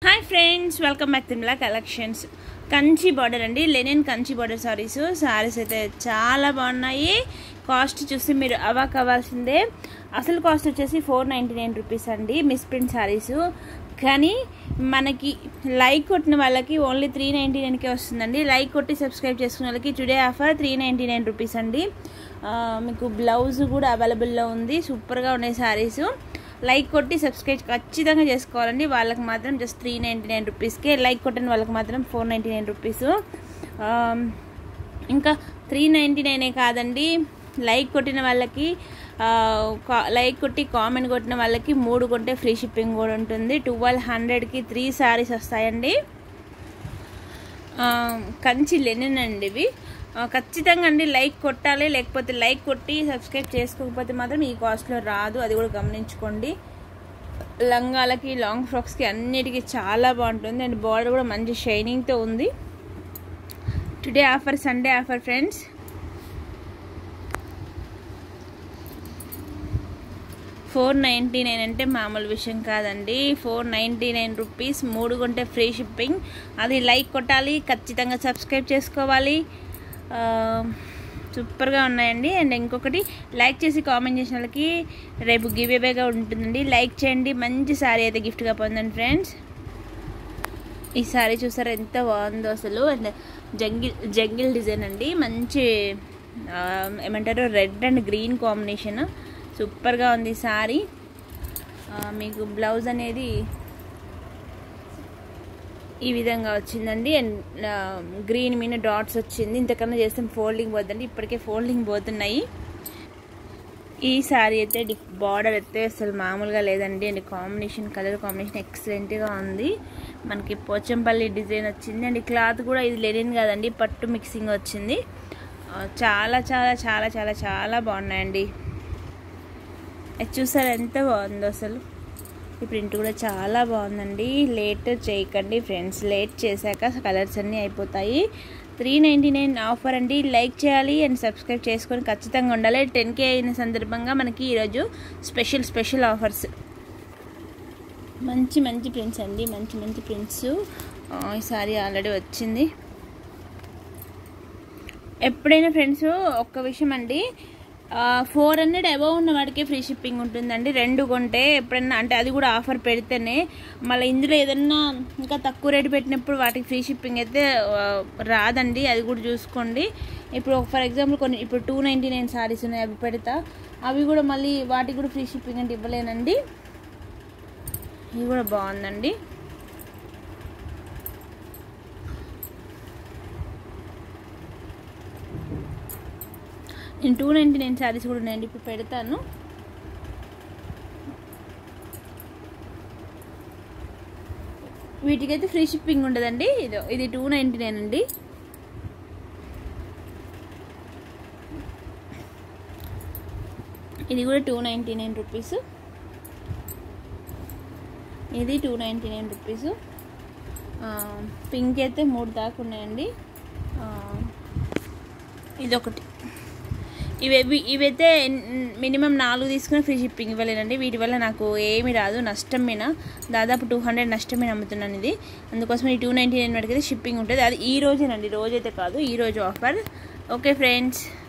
hi friends welcome back తిమ్లా collections Kanchi border అండి linen Kanchi border saris saris అయితే చాలా బాగున్నాయి కాస్ట్ చూసి మీరు అవాక్ అవ్వాల్సిందే అసలు కాస్ట్ వచ్చేసి ఫోర్ నైంటీ నైన్ రూపీస్ అండి మిస్ప్రింట్ సారీస్ కానీ మనకి లైక్ కొట్టిన వాళ్ళకి ఓన్లీ త్రీ నైంటీ నైన్కే వస్తుందండి లైక్ కొట్టి సబ్స్క్రైబ్ చేసుకున్న వాళ్ళకి today offer three ninety nine rupees అండి ఆ, మీకు బ్లౌజ్ కూడా అవైలబుల్లో ఉంది సూపర్గా ఉన్నాయి సారీస్ లైక్ కొట్టి సబ్స్క్రైబ్ ఖచ్చితంగా చేసుకోవాలండి వాళ్ళకి మాత్రం జస్ట్ త్రీ నైంటీ నైన్ రూపీస్కే లైక్ కొట్టిన వాళ్ళకి మాత్రం ఫోర్ నైంటీ నైన్ రూపీస్ ఇంకా త్రీ నైంటీ నైనే కాదండి లైక్ కొట్టిన వాళ్ళకి ఆ, కా- లైక్ కొట్టి కామెంట్ కొట్టిన వాళ్ళకి మూడు కొంటే ఫ్రీ షిప్పింగ్ కూడా ఉంటుంది ట్వెల్వ్ హండ్రెడ్కి త్రీ శారీస్ వస్తాయండి ఆ, కంచి లెనిన్ అండి ఇవి ఆ, ఖచ్చితంగా అండి లైక్ కొట్టాలి లేకపోతే లైక్ కొట్టి సబ్స్క్రైబ్ చేసుకోకపోతే మాత్రం ఈ కాస్ట్లో రాదు అది కూడా గమనించుకోండి లంగాలకి లాంగ్ ఫ్రాక్స్కి అన్నిటికీ చాలా బాగుంటుంది అండ్ బార్డర్ కూడా మంచి షైనింగ్తో ఉంది today offer Sunday offer friends four ninety nine అంటే మామూలు విషయం కాదండి ఫోర్ నైంటీ నైన్ రూపీస్ మూడు కొంటే ఫ్రీ షిప్పింగ్ అది లైక్ కొట్టాలి ఖచ్చితంగా సబ్స్క్రైబ్ చేసుకోవాలి ఆ, సూపర్గా ఉన్నాయండి అండ్ ఇంకొకటి లైక్ చేసి కామెంట్ చేసిన వాళ్ళకి రేపు గివ్ అవేగా ఉంటుందండి లైక్ చేయండి మంచి సారీ అయితే గిఫ్ట్గా పొందండి ఫ్రెండ్స్ ఈ సారీ చూసారా ఎంత బాగుందో అసలు అండ్ జంగిల్ జంగిల్ డిజైన్ అండి మంచి ఆ, ఏమంటారు రెడ్ అండ్ గ్రీన్ కాంబినేషన్ సూపర్గా ఉంది ఈ సారీ ఆ, మీకు బ్లౌజ్ అనేది ఈ విధంగా వచ్చిందండి అండ్ గ్రీన్ మీద డాట్స్ వచ్చింది ఇంతకన్నా చేస్తే ఫోల్డింగ్ పోతుందండి ఇప్పటికే ఫోల్డింగ్ పోతున్నాయి ఈ సారీ అయితే డిఫ్ బార్డర్ అయితే అసలు మామూలుగా లేదండి అండ్ కాంబినేషన్ కలర్ కాంబినేషన్ ఎక్సలెంట్గా ఉంది మనకి పోచంపల్లి డిజైన్ వచ్చింది అండ్ క్లాత్ కూడా ఇది లెనిన్ కాదండి పట్టు మిక్సింగ్ వచ్చింది ఆ, చాలా చాలా చాలా చాలా చాలా బాగున్నాయండి అది చూసారు ఎంత బాగుందో అసలు ఈ ప్రింట్ కూడా చాలా బాగుందండి లేట్ చేయకండి ఫ్రెండ్స్ లేట్ చేశాక కలర్స్ అన్నీ అయిపోతాయి త్రీ నైంటీ నైన్ ఆఫర్ అండి లైక్ చేయాలి అండ్ సబ్స్క్రైబ్ చేసుకొని ఖచ్చితంగా ఉండాలి టెన్ కే అయిన సందర్భంగా మనకి ఈరోజు స్పెషల్ స్పెషల్ ఆఫర్స్ మంచి మంచి ప్రింట్స్ అండి మంచి మంచి ప్రింట్స్ ఈ సారీ ఆల్రెడీ వచ్చింది ఎప్పుడైనా ఫ్రెండ్స్ ఒక్క విషయం అండి ఫోర్ హండ్రెడ్ అబవ్ ఉన్న వాడికే ఫ్రీ షిప్పింగ్ ఉంటుందండి రెండు కొంటే ఎప్పుడైనా అంటే అది కూడా ఆఫర్ పెడితేనే మళ్ళీ ఇందులో ఏదన్నా ఇంకా తక్కువ రేటు పెట్టినప్పుడు వాటికి ఫ్రీ షిప్పింగ్ అయితే ఆ, రాదండి అది కూడా చూసుకోండి ఇప్పుడు ఫర్ ఎగ్జాంపుల్ కొన్ని ఇప్పుడు టూ నైంటీ నైన్ సారీస్ ఉన్నాయి అవి పెడతా అవి కూడా మళ్ళీ వాటికి కూడా ఫ్రీ షిప్పింగ్ అంటే ఇవ్వలేనండి ఇది కూడా బాగుందండి నేను టూ నైంటీ నైన్ శారీస్ కూడా ఉన్నాయండి ఇప్పుడు పెడతాను వీటికైతే ఫ్రీ షిప్పింగ్ ఉండదండి ఇది ఇది టూ నైంటీ నైన్ అండి ఇది కూడా టూ నైంటీ నైన్ రూపీస్ ఇది two ninety nine rupees pink అయితే మూడు దాకా ఉన్నాయండి ఆ, ఇదొకటి ఇవి ఇవైతే మినిమం నాలుగు తీసుకుని ఫ్రీ షిప్పింగ్ ఇవ్వలేనండి వీటి వల్ల నాకు ఏమి రాదు నష్టం మీద దాదాపు టూ హండ్రెడ్ నష్టం మీద అమ్ముతున్నాను ఇది అందుకోసం ఈ టూ నైంటీ నైన్ వరకు అయితే షిప్పింగ్ ఉంటుంది అది ఈ రోజేనండి రోజైతే కాదు ఈ రోజు ఆఫర్ ఓకే ఫ్రెండ్స్